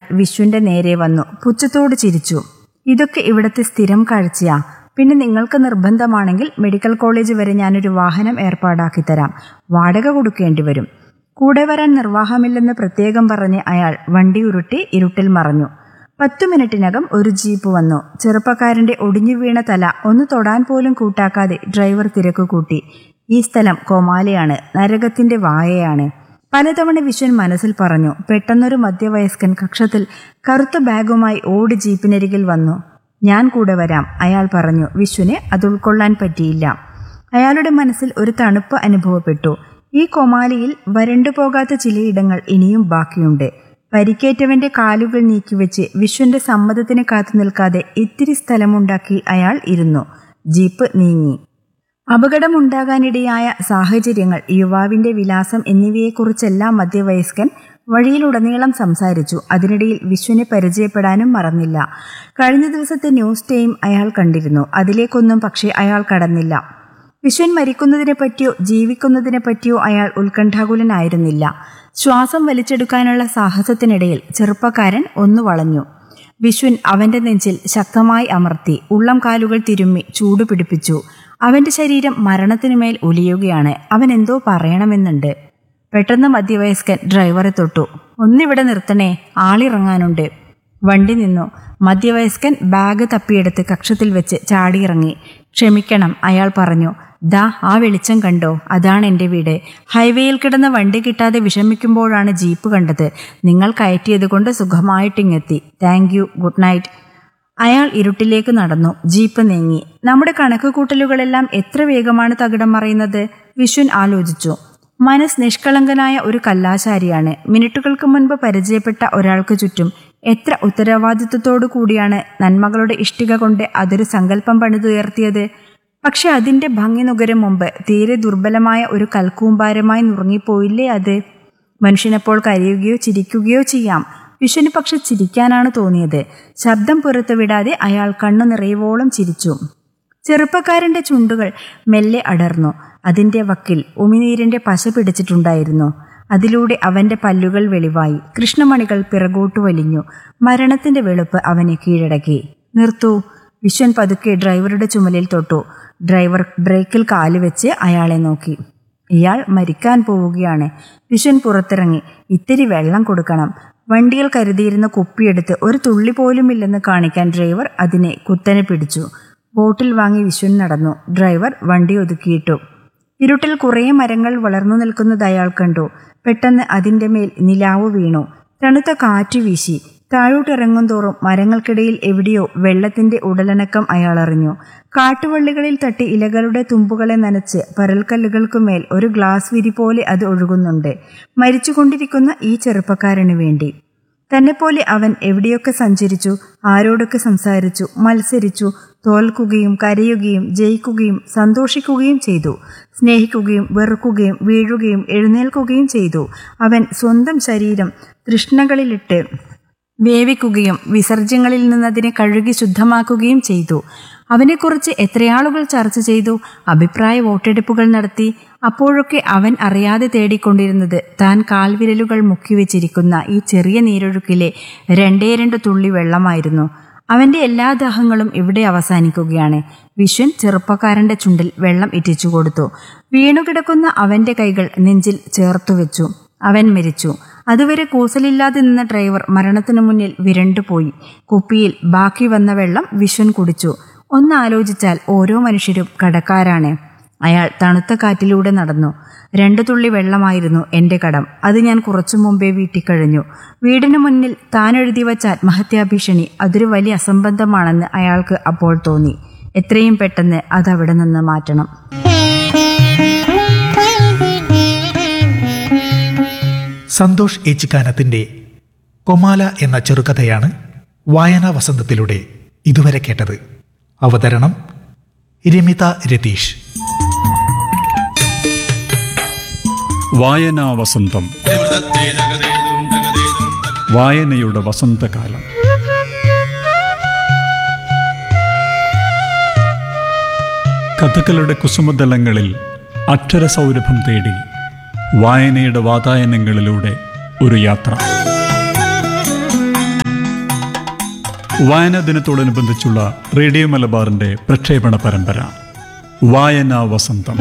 വിശ്വന്റെ നേരെ വന്നു പുച്ഛത്തോട് ചിരിച്ചു ഇതൊക്കെ ഇവിടുത്തെ സ്ഥിരം കാഴ്ചയാ പിന്നെ നിങ്ങൾക്ക് നിർബന്ധമാണെങ്കിൽ മെഡിക്കൽ കോളേജ് വരെ ഞാനൊരു വാഹനം ഏർപ്പാടാക്കി തരാം വാടക കൊടുക്കേണ്ടി വരും കൂടെ വരാൻ നിർവാഹമില്ലെന്ന് പ്രത്യേകം പറഞ്ഞ് അയാൾ വണ്ടി ഉരുട്ടി ഇരുട്ടിൽ മറഞ്ഞു പത്തു മിനിറ്റിനകം ഒരു ജീപ്പ് വന്നു ചെറുപ്പക്കാരന്റെ ഒടിഞ്ഞു വീണ തല ഒന്ന് തൊടാൻ പോലും കൂട്ടാക്കാതെ ഡ്രൈവർ തിരക്ക് കൂട്ടി ഈ സ്ഥലം കോമാലയാണ് നരകത്തിന്റെ വായയാണ് പലതവണ വിശ്വൻ മനസ്സിൽ പറഞ്ഞു പെട്ടെന്നൊരു മധ്യവയസ്കൻ കക്ഷത്തിൽ കറുത്ത ബാഗുമായി ഓടി ജീപ്പിനരികിൽ വന്നു ഞാൻ കൂടെ വരാം അയാൾ പറഞ്ഞു വിശ്വന് അത് ഉൾക്കൊള്ളാൻ പറ്റിയില്ല അയാളുടെ മനസ്സിൽ ഒരു തണുപ്പ് അനുഭവപ്പെട്ടു ഈ കൊമാലിയിൽ വരണ്ടു പോകാത്ത ചിലയിടങ്ങൾ ഇനിയും ബാക്കിയുണ്ട് പരിക്കേറ്റവന്റെ കാലുകൾ നീക്കിവെച്ച് വിശ്വന്റെ സമ്മതത്തിന് കാത്തു നിൽക്കാതെ ഇത്തിരി സ്ഥലമുണ്ടാക്കി അയാൾ ഇരുന്നു ജീപ്പ് നീങ്ങി അപകടമുണ്ടാകാനിടയായ സാഹചര്യങ്ങൾ യുവാവിന്റെ വിലാസം എന്നിവയെക്കുറിച്ചെല്ലാം മധ്യവയസ്കൻ വഴിയിലുടനീളം സംസാരിച്ചു അതിനിടയിൽ വിശ്വനെ പരിചയപ്പെടാനും മറന്നില്ല കഴിഞ്ഞ ദിവസത്തെ ന്യൂസ് ടൈം അയാൾ കണ്ടിരുന്നു അതിലേക്കൊന്നും പക്ഷേ അയാൾ കടന്നില്ല വിശ്വൻ മരിക്കുന്നതിനെ പറ്റിയോ ജീവിക്കുന്നതിനെ പറ്റിയോ അയാൾ ഉത്കണ്ഠാകുലനായിരുന്നില്ല ശ്വാസം വലിച്ചെടുക്കാനുള്ള സാഹസത്തിനിടയിൽ ചെറുപ്പക്കാരൻ ഒന്നു വളഞ്ഞു വിശ്വൻ അവന്റെ നെഞ്ചിൽ ശക്തമായി അമർത്തി ഉള്ളം കാലുകൾ തിരുമ്മി ചൂട് പിടിപ്പിച്ചു അവന്റെ ശരീരം മരണത്തിനുമേൽ ഒലിയുകയാണ് അവൻ എന്തോ പറയണമെന്നുണ്ട് പെട്ടെന്ന് മധ്യവയസ്കൻ ഡ്രൈവറെ തൊട്ടു ഒന്നിവിടെ നിർത്തണേ ആളിറങ്ങാനുണ്ട് വണ്ടി നിന്നു മധ്യവയസ്കൻ ബാഗ് തപ്പിയെടുത്ത് കക്ഷത്തിൽ വെച്ച് ചാടിയിറങ്ങി ക്ഷമിക്കണം അയാൾ പറഞ്ഞു ദാ ആ വെളിച്ചം കണ്ടോ അതാണ് എൻ്റെ വീട് ഹൈവേയിൽ കിടന്ന വണ്ടി കിട്ടാതെ വിഷമിക്കുമ്പോഴാണ് ജീപ്പ് കണ്ടത് നിങ്ങൾ കയറ്റിയത് കൊണ്ട് സുഖമായിട്ടിങ്ങെത്തി താങ്ക് യു ഗുഡ് നൈറ്റ് അയാൾ ഇരുട്ടിലേക്ക് നടന്നു ജീപ്പ് നീങ്ങി നമ്മുടെ കണക്കുകൂട്ടലുകളെല്ലാം എത്ര വേഗമാണ് തകിടം മറയുന്നത് വിശ്വൻ ആലോചിച്ചു മനസ് നിഷ്കളങ്കനായ ഒരു കല്ലാശാരിയാണ് മിനിറ്റുകൾക്ക് മുൻപ് പരിചയപ്പെട്ട ഒരാൾക്ക് ചുറ്റും എത്ര ഉത്തരവാദിത്വത്തോടു കൂടിയാണ് നന്മകളുടെ ഇഷ്ടിക കൊണ്ട് അതൊരു സങ്കല്പം പണിതുയർത്തിയത് പക്ഷെ അതിന്റെ ഭംഗി നുകരും മുമ്പ് തീരെ ദുർബലമായ ഒരു കൽക്കൂമ്പാരമായി നുറുങ്ങിപ്പോയില്ലേ അത് മനുഷ്യനപ്പോൾ കരയുകയോ ചിരിക്കുകയോ ചെയ്യാം വിഷുവിന് പക്ഷെ ചിരിക്കാനാണ് തോന്നിയത് ശബ്ദം പുറത്തുവിടാതെ അയാൾ കണ്ണു നിറയുവോളം ചിരിച്ചു ചെറുപ്പക്കാരന്റെ ചുണ്ടുകൾ മെല്ലെ അടർന്നു അതിന്റെ വക്കിൽ ഉമിനീരിന്റെ പശ പിടിച്ചിട്ടുണ്ടായിരുന്നു അതിലൂടെ അവന്റെ പല്ലുകൾ വെളിവായി കൃഷ്ണമണികൾ പിറകോട്ടു വലിഞ്ഞു മരണത്തിന്റെ വെളുപ്പ് അവനെ കീഴടക്കി നിർത്തൂ വിശ്വൻ പതുക്കെ ഡ്രൈവറുടെ ചുമലിൽ തൊട്ടു ഡ്രൈവർ ബ്രേക്കിൽ കാലുവെച്ച് അയാളെ നോക്കി ഇയാൾ മരിക്കാൻ പോവുകയാണ് വിശ്വൻ പുറത്തിറങ്ങി ഇത്തിരി വെള്ളം കൊടുക്കണം വണ്ടിയിൽ കരുതിയിരുന്ന കുപ്പിയെടുത്ത് ഒരു തുള്ളി പോലുമില്ലെന്ന് കാണിക്കാൻ ഡ്രൈവർ അതിനെ കുത്തനെ പിടിച്ചു ബോട്ടിൽ വാങ്ങി വിശ്വൻ നടന്നു ഡ്രൈവർ വണ്ടി ഒതുക്കിയിട്ടു ഇരുട്ടിൽ കുറേ മരങ്ങൾ വളർന്നു നിൽക്കുന്നത് അയാൾ കണ്ടു പെട്ടെന്ന് അതിന്റെ മേൽ നിലാവ് വീണു തണുത്ത കാറ്റ് വീശി താഴോട്ടിറങ്ങും തോറും മരങ്ങൾക്കിടയിൽ എവിടെയോ വെള്ളത്തിന്റെ ഉടലനക്കം അയാൾ അറിഞ്ഞു കാട്ടുവള്ളികളിൽ തട്ടി ഇലകളുടെ തുമ്പുകളെ നനച്ച് പരൽക്കല്ലുകൾക്കുമേൽ ഒരു ഗ്ലാസ് വിരി പോലെ അത് ഒഴുകുന്നുണ്ട് മരിച്ചുകൊണ്ടിരിക്കുന്ന ഈ ചെറുപ്പക്കാരന് വേണ്ടി തന്നെപ്പോലെ അവൻ എവിടെയൊക്കെ സഞ്ചരിച്ചു ആരോടൊക്കെ സംസാരിച്ചു മത്സരിച്ചു തോൽക്കുകയും കരയുകയും ജയിക്കുകയും സന്തോഷിക്കുകയും ചെയ്തു സ്നേഹിക്കുകയും വെറുക്കുകയും വീഴുകയും എഴുന്നേൽക്കുകയും ചെയ്തു അവൻ സ്വന്തം ശരീരം തൃഷ്ണകളിലിട്ട് വേവിക്കുകയും വിസർജ്യങ്ങളിൽ നിന്നതിനെ കഴുകി ശുദ്ധമാക്കുകയും ചെയ്തു അവനെക്കുറിച്ച് എത്രയാളുകൾ ചർച്ച ചെയ്തു അഭിപ്രായ വോട്ടെടുപ്പുകൾ നടത്തി അപ്പോഴൊക്കെ അവൻ അറിയാതെ തേടിക്കൊണ്ടിരുന്നത് താൻ കാൽവിരലുകൾ മുക്കിവെച്ചിരിക്കുന്ന ഈ ചെറിയ നീരൊഴുക്കിലെ രണ്ടേ രണ്ട് തുള്ളി വെള്ളമായിരുന്നു അവന്റെ എല്ലാ ദാഹങ്ങളും ഇവിടെ അവസാനിക്കുകയാണ് വിശ്വൻ ചെറുപ്പക്കാരന്റെ ചുണ്ടിൽ വെള്ളം ഇറ്റിച്ചു കൊടുത്തു വീണുകിടക്കുന്ന അവന്റെ കൈകൾ നെഞ്ചിൽ ചേർത്തുവെച്ചു അവൻ മരിച്ചു അതുവരെ കൂസലില്ലാതെ നിന്ന ഡ്രൈവർ മരണത്തിനു മുന്നിൽ വിരണ്ടുപോയി കുപ്പിയിൽ ബാക്കി വന്ന വെള്ളം വിശ്വൻ കുടിച്ചു ഒന്ന് ആലോചിച്ചാൽ ഓരോ മനുഷ്യരും കടക്കാരാണ് അയാൾ തണുത്ത കാറ്റിലൂടെ നടന്നു രണ്ടു തുള്ളി വെള്ളമായിരുന്നു എന്റെ കടം അത് ഞാൻ കുറച്ചു മുമ്പേ വീട്ടിക്കഴിഞ്ഞു വീടിനു മുന്നിൽ താൻ എഴുതി വച്ച ആത്മഹത്യാഭീഷണി അതൊരു വലിയ അസംബന്ധമാണെന്ന് അയാൾക്ക് അപ്പോൾ തോന്നി എത്രയും പെട്ടെന്ന് അത് അവിടെ നിന്ന് മാറ്റണം സന്തോഷ് ഏച്ചിക്കാനത്തിന്റെ കൊമാല എന്ന ചെറുകഥയാണ് വായനാ വസന്തത്തിലൂടെ ഇതുവരെ കേട്ടത് അവതരണം രമിത രതീഷ് വായനാ വസന്തം വായനയുടെ വസന്തകാലം കഥകളുടെ കുസുമതലങ്ങളിൽ അക്ഷരസൗരഭം തേടി വായനയുടെ വാതായനങ്ങളിലൂടെ ഒരു യാത്ര വായനാ ദിനത്തോടനുബന്ധിച്ചുള്ള റേഡിയോ മലബാറിന്റെ പ്രക്ഷേപണ പരമ്പര വായനാ വസന്തം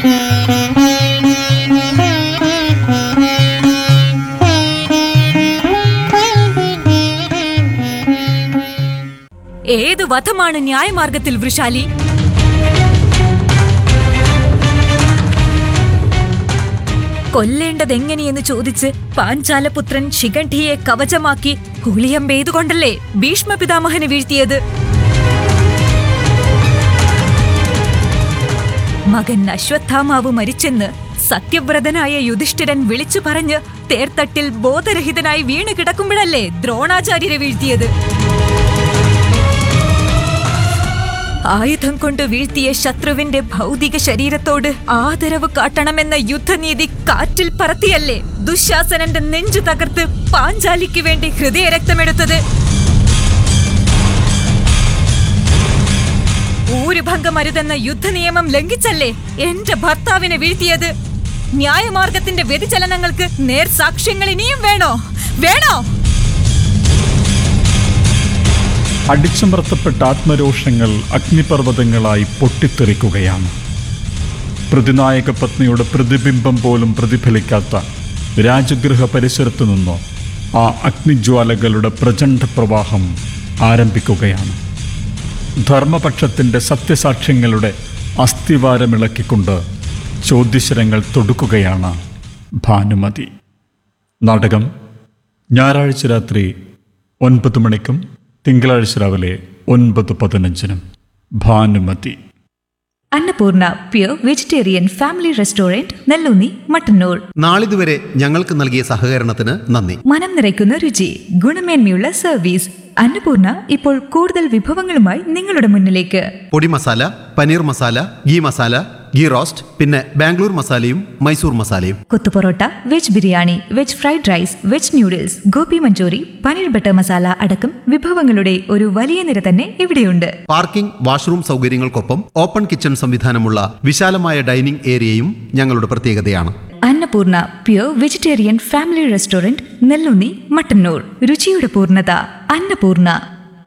ഏത് വധമാണ് ന്യായമാർഗത്തിൽ വൃഷാലി കൊല്ലേണ്ടതെങ്ങനെയെന്ന് ചോദിച്ച് പാഞ്ചാലപുത്രൻ ശിഖണ്ഠിയെ കവചമാക്കി ഹുളിയമ്പെയ്തുകൊണ്ടല്ലേ ഭീഷ്മ പിതാമഹന് വീഴ്ത്തിയത് മകൻ അശ്വത്ഥാമാവ് മരിച്ചെന്ന് സത്യവ്രതനായ യുധിഷ്ഠിരൻ വിളിച്ചു പറഞ്ഞ് തേർത്തട്ടിൽ ബോധരഹിതനായി വീണ് കിടക്കുമ്പോഴല്ലേ ദ്രോണാചാര്യരെ വീഴ്ത്തിയത് ആയുധം കൊണ്ട് വീഴ്ത്തിയ ശത്രുവിന്റെ ഭൗതിക ശരീരത്തോട് ആദരവ് കാട്ടണമെന്ന യുദ്ധനീതി കാറ്റിൽ പറത്തിയല്ലേ ദുശാസനന്റെ നെഞ്ചു തകർത്ത് പാഞ്ചാലിക്ക് വേണ്ടി ഹൃദയരക്തമെടുത്തത് ഊരുഭംഗമരുതെന്ന യുദ്ധനിയമം ലംഘിച്ചല്ലേ എന്റെ ഭർത്താവിനെ വീഴ്ത്തിയത് ന്യായമാർഗത്തിന്റെ വ്യതിചലനങ്ങൾക്ക് നേർ സാക്ഷ്യങ്ങൾ ഇനിയും വേണോ വേണോ അടിച്ചമർത്തപ്പെട്ട ആത്മരോഷങ്ങൾ അഗ്നിപർവ്വതങ്ങളായി പൊട്ടിത്തെറിക്കുകയാണ് പ്രതിനായക പത്നിയുടെ പ്രതിബിംബം പോലും പ്രതിഫലിക്കാത്ത രാജഗൃഹ പരിസരത്തു നിന്നോ ആ അഗ്നിജ്വാലകളുടെ പ്രചണ്ഡ പ്രവാഹം ആരംഭിക്കുകയാണ് ധർമ്മപക്ഷത്തിൻ്റെ സത്യസാക്ഷ്യങ്ങളുടെ അസ്ഥിവാരമിളക്കിക്കൊണ്ട് ചോദ്യശരങ്ങൾ തൊടുക്കുകയാണ് ഭാനുമതി നാടകം ഞായറാഴ്ച രാത്രി ഒൻപത് മണിക്കും തിങ്കളാഴ്ച രാവിലെ ഒൻപത് പതിനഞ്ചിനും Bhanumathi Annapoorna pure vegetarian family restaurant Nellunni Mattannur നാളിതുവരെ ഞങ്ങൾക്ക് നൽകിയ സഹകരണത്തിന് നന്ദി മനം നിറയ്ക്കുന്ന രുചി ഗുണമേന്മയുള്ള സർവീസ് അന്നപൂർണ ഇപ്പോൾ കൂടുതൽ വിഭവങ്ങളുമായി നിങ്ങളുടെ മുന്നിലേക്ക് പൊടി മസാല പനീർ മസാല ഗീ മസാല ഗീ റോസ്റ്റ് പിന്നെ ബാംഗ്ലൂർ മസാലയും മൈസൂർ മസാലയും kothu parotta veg biryani veg fried rice veg noodles gobi manchurian paneer butter masala അടക്കം വിഭവങ്ങളുടെ ഒരു വലിയ നിര തന്നെ ഇവിടെയുണ്ട് പാർക്കിംഗ് വാഷ്റൂം സൗകര്യങ്ങൾക്കൊപ്പം ഓപ്പൺ കിച്ചൺ സംവിധാനമുള്ള വിശാലമായ ഡൈനിംഗ് ഏരിയയും ഞങ്ങളുടെ പ്രത്യേകതയാണ് Annapoorna pure vegetarian family restaurant Nellunni Mattannur രുചിയുടെ പൂർണ്ണത അന്നപൂർണ